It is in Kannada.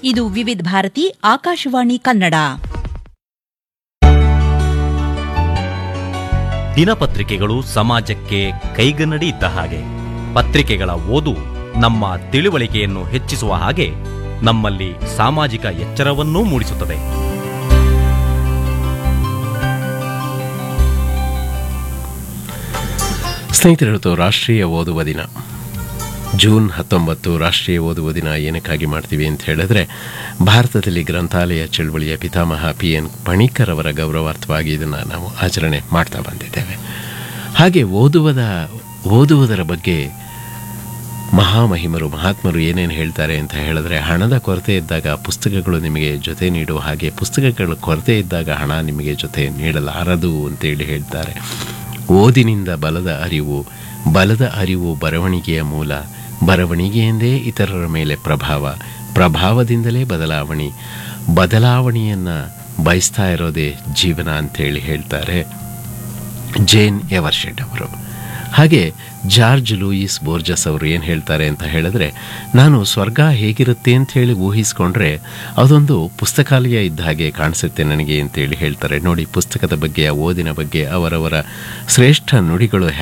ಇದು ವಿವಿಧ ಭಾರತಿ ಆಕಾಶವಾಣಿ ಕನ್ನಡ ದಿನಪತ್ರಿಕೆಗಳು ಸಮಾಜಕ್ಕೆ ಕೈಗನ್ನಡಿ ಇದ್ದ ಹಾಗೆ ಪತ್ರಿಕೆಗಳ ಓದು ನಮ್ಮ ತಿಳುವಳಿಕೆಯನ್ನು ಹೆಚ್ಚಿಸುವ ಹಾಗೆ ನಮ್ಮಲ್ಲಿ ಸಾಮಾಜಿಕ ಎಚ್ಚರವನ್ನೂ ಮೂಡಿಸುತ್ತದೆ ಸ್ನೇಹಿತರಿವತ್ತು ರಾಷ್ಟ್ರೀಯ ಓದುವ ದಿನ ಜೂನ್ ಹತ್ತೊಂಬತ್ತು ರಾಷ್ಟ್ರೀಯ ಓದುವ ದಿನ ಏನಕ್ಕಾಗಿ ಮಾಡ್ತೀವಿ ಅಂತ ಹೇಳಿದ್ರೆ ಭಾರತದಲ್ಲಿ ಗ್ರಂಥಾಲಯ ಚಳುವಳಿಯ ಪಿತಾಮಹ ಪಿ ಎನ್ ಪಣಿಕರ್ ಅವರ ಗೌರವಾರ್ಥವಾಗಿ ಇದನ್ನು ನಾವು ಆಚರಣೆ ಮಾಡ್ತಾ ಬಂದಿದ್ದೇವೆ ಹಾಗೆ ಓದುವುದ ಓದುವುದರ ಬಗ್ಗೆ ಮಹಾಮಹಿಮರು ಮಹಾತ್ಮರು ಏನೇನು ಹೇಳ್ತಾರೆ ಅಂತ ಹೇಳಿದ್ರೆ ಹಣದ ಕೊರತೆ ಇದ್ದಾಗ ಪುಸ್ತಕಗಳು ನಿಮಗೆ ಜೊತೆ ನೀಡುವ ಹಾಗೆ ಪುಸ್ತಕಗಳ ಕೊರತೆ ಇದ್ದಾಗ ಹಣ ನಿಮಗೆ ಜೊತೆ ನೀಡಲಾರದು ಅಂತೇಳಿ ಹೇಳ್ತಾರೆ ಓದಿನಿಂದ ಬಲದ ಅರಿವು ಬಲದ ಅರಿವು ಬರವಣಿಗೆಯ ಮೂಲ ಬರವಣಿಗೆಯಿಂದೇ ಇತರರ ಮೇಲೆ ಪ್ರಭಾವ ಪ್ರಭಾವದಿಂದಲೇ ಬದಲಾವಣೆ ಬದಲಾವಣೆಯನ್ನು ಬಯಸ್ತಾ ಇರೋದೇ ಜೀವನ ಅಂತೇಳಿ ಹೇಳ್ತಾರೆ ಜೇನ್ ಎವರ್ಶೆಡ್ ಅವರು ಹಾಗೆ ಜಾರ್ಜ್ ಲೂಯಿಸ್ ಬೋರ್ಜಸ್ ಅವರು ಏನು ಹೇಳ್ತಾರೆ ಅಂತ ಹೇಳಿದ್ರೆ ನಾನು ಸ್ವರ್ಗ ಹೇಗಿರುತ್ತೆ ಅಂತ ಹೇಳಿ ಊಹಿಸ್ಕೊಂಡ್ರೆ ಅದೊಂದು ಪುಸ್ತಕಾಲಯ ಇದ್ದ ಹಾಗೆ ಕಾಣಿಸುತ್ತೆ ನನಗೆ ಅಂತೇಳಿ ಹೇಳ್ತಾರೆ ನೋಡಿ ಪುಸ್ತಕದ ಬಗ್ಗೆ ಆ ಓದಿನ ಬಗ್ಗೆ ಅವರವರ ಶ್ರೇಷ್ಠ ನುಡಿಗಳು